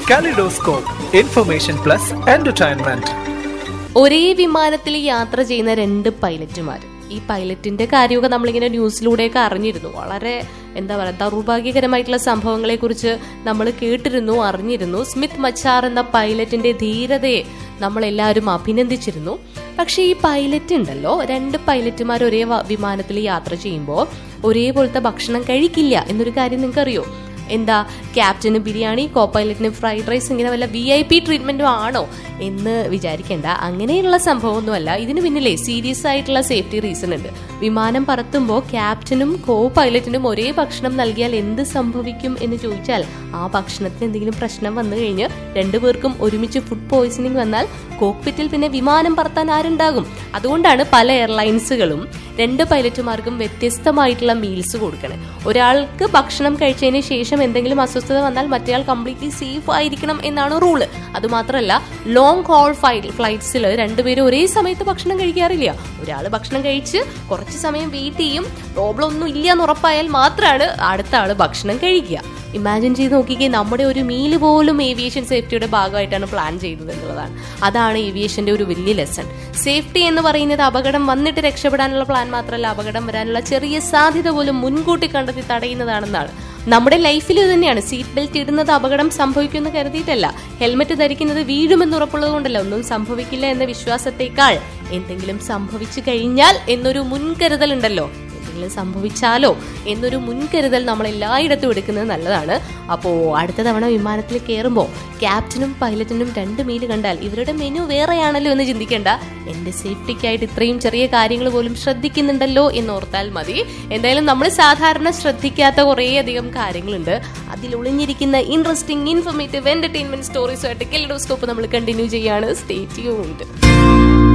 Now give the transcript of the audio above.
Kaleidoscope, information plus entertainment. ഒരേ വിമാനത്തിൽ യാത്ര ചെയ്യുന്ന രണ്ട് പൈലറ്റുമാർ ഈ പൈലറ്റിന്റെ കാര്യമൊക്കെ നമ്മളിങ്ങനെ ന്യൂസിലൂടെയൊക്കെ അറിഞ്ഞിരുന്നു വളരെ എന്താ പറയുക ദൗർഭാഗ്യകരമായിട്ടുള്ള സംഭവങ്ങളെ കുറിച്ച് നമ്മൾ കേട്ടിരുന്നു അറിഞ്ഞിരുന്നു സ്മിത്ത് മച്ചാർ എന്ന പൈലറ്റിന്റെ ധീരതയെ നമ്മൾ എല്ലാവരും അഭിനന്ദിച്ചിരുന്നു പക്ഷേ ഈ പൈലറ്റ് ഉണ്ടല്ലോ രണ്ട് പൈലറ്റുമാർ ഒരേ വ- വിമാനത്തിൽ യാത്ര ചെയ്യുമ്പോൾ ഒരേപോലത്തെ ഭക്ഷണം കഴിക്കില്ല എന്നൊരു കാര്യം നിങ്ങൾക്ക് അറിയോ എന്താ ക്യാപ്റ്റന് ബിരിയാണി കോ പൈലറ്റിന് ഫ്രൈഡ് റൈസ് ഇങ്ങനെ വല്ല വി ഐ പി ട്രീറ്റ്മെന്റും ആണോ എന്ന് വിചാരിക്കേണ്ട അങ്ങനെയുള്ള സംഭവമൊന്നുമല്ല ഇതിന് പിന്നിലെ സീരിയസ് ആയിട്ടുള്ള സേഫ്റ്റി റീസൺ ഉണ്ട് വിമാനം പറത്തുമ്പോൾ ക്യാപ്റ്റനും കോ പൈലറ്റിനും ഒരേ ഭക്ഷണം നൽകിയാൽ എന്ത് സംഭവിക്കും എന്ന് ചോദിച്ചാൽ ആ ഭക്ഷണത്തിന് എന്തെങ്കിലും പ്രശ്നം വന്നു കഴിഞ്ഞ് രണ്ടുപേർക്കും ഒരുമിച്ച് ഫുഡ് പോയിസണിങ് വന്നാൽ കോക്പിറ്റിൽ പിന്നെ വിമാനം പറത്താൻ ആരുണ്ടാകും അതുകൊണ്ടാണ് പല എയർലൈൻസുകളും രണ്ട് പൈലറ്റുമാർക്കും വ്യത്യസ്തമായിട്ടുള്ള മീൽസ് കൊടുക്കണേ ഒരാൾക്ക് ഭക്ഷണം കഴിച്ചതിന് ശേഷം എന്തെങ്കിലും അസ്വസ്ഥത വന്നാൽ മറ്റേയാൾ കംപ്ലീറ്റ്ലി സേഫ് ആയിരിക്കണം എന്നാണ് റൂള് അതുമാത്രമല്ല ലോങ് ഹോൾ ഫ്ലൈറ്റ്സിൽ രണ്ടുപേരും ഒരേ സമയത്ത് ഭക്ഷണം കഴിക്കാറില്ല ഒരാൾ ഭക്ഷണം കഴിച്ച് കുറച്ച് സമയം വെയിറ്റ് ചെയ്യും പ്രോബ്ലം ഒന്നും ഇല്ല എന്ന് ഉറപ്പായാൽ മാത്രമാണ് അടുത്ത ആള് ഭക്ഷണം കഴിക്കുക ഇമാജിൻ ചെയ്ത് നോക്കിക്കേ നമ്മുടെ ഒരു മീല് പോലും ഏവിയേഷൻ സേഫ്റ്റിയുടെ ഭാഗമായിട്ടാണ് പ്ലാൻ ചെയ്തത് എന്നുള്ളതാണ് അതാണ് ഏവിയേഷന്റെ ഒരു വലിയ ലെസൺ സേഫ്റ്റി എന്ന് പറയുന്നത് അപകടം വന്നിട്ട് രക്ഷപ്പെടാനുള്ള പ്ലാൻ മാത്രമല്ല അപകടം വരാനുള്ള ചെറിയ സാധ്യത പോലും മുൻകൂട്ടി കണ്ടെത്തി തടയുന്നതാണെന്നാണ് നമ്മുടെ ലൈഫിൽ ഇത് തന്നെയാണ് സീറ്റ് ബെൽറ്റ് ഇടുന്നത് അപകടം സംഭവിക്കുമെന്ന് കരുതിയിട്ടല്ല ഹെൽമെറ്റ് ധരിക്കുന്നത് വീഴുമെന്ന് ഉറപ്പുള്ളത് കൊണ്ടല്ല ഒന്നും സംഭവിക്കില്ല എന്ന വിശ്വാസത്തേക്കാൾ എന്തെങ്കിലും സംഭവിച്ചു കഴിഞ്ഞാൽ എന്നൊരു മുൻകരുതൽ ഉണ്ടല്ലോ എന്തെങ്കിലും സംഭവിച്ചാലോ എന്നൊരു മുൻകരുതൽ നമ്മൾ എല്ലായിടത്തും എടുക്കുന്നത് നല്ലതാണ് അപ്പോൾ അടുത്ത തവണ വിമാനത്തിൽ കയറുമ്പോൾ ക്യാപ്റ്റനും പൈലറ്റിനും രണ്ട് മീല് കണ്ടാൽ ഇവരുടെ മെനു വേറെയാണല്ലോ എന്ന് ചിന്തിക്കേണ്ട എന്റെ സേഫ്റ്റിക്കായിട്ട് ഇത്രയും ചെറിയ കാര്യങ്ങൾ പോലും ശ്രദ്ധിക്കുന്നുണ്ടല്ലോ എന്ന് ഓർത്താൽ മതി എന്തായാലും നമ്മൾ സാധാരണ ശ്രദ്ധിക്കാത്ത കുറേയധികം കാര്യങ്ങളുണ്ട് അതിൽ ഒളിഞ്ഞിരിക്കുന്ന ഇൻട്രസ്റ്റിംഗ് ഇൻഫർമേറ്റീവ് എന്റർടൈൻമെന്റ് സ്റ്റോറീസുമായിട്ട് കെലിഡോസ്കോപ്പ് നമ്മൾ കണ്ടിന്യൂ ചെയ്യാണ് സ്റ്റേ ട്യൂൺഡ്